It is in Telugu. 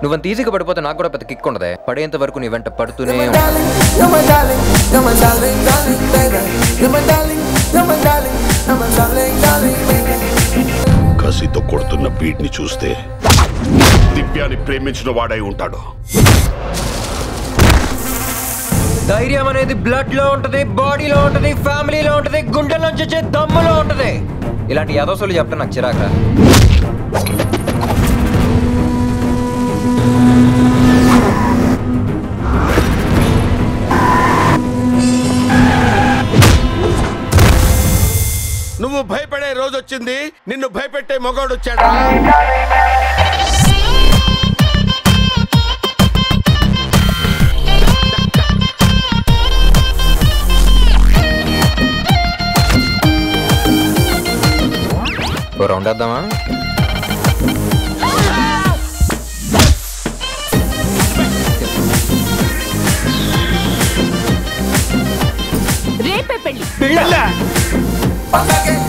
నువ్వంత ఈజీగా పడిపోతే నాకు కూడా పెద్ద కిక్ ఉండదే పడేంత వరకు నీ వెంట పడుతూనే You're my ఉంటా. darling, you're my darling, you're my darling, darling, baby. You're my darling, you're my darling, you're my darling, darling, baby. కసితో కొడుతున్న బీట్ని చూస్తే దివ్యాన్ని ప్రేమించిన వాడై ఉంటాడు ధైర్యం అనేది బ్లడ్ లో ఉంటది బాడీలో ఉంటది ఫ్యామిలీలో ఉంటది గుండెల్లోంచి వచ్చే దమ్ములో ఉంటది ఇలాంటి యదోసులు చెప్తే నాకు చిరాక నువ్వు భయపడే రోజు వచ్చింది నిన్ను భయపెట్టే మగవాడు వచ్చాడు ఓ రౌండ్ వేద్దామా రేపే పెళ్లి I'm back in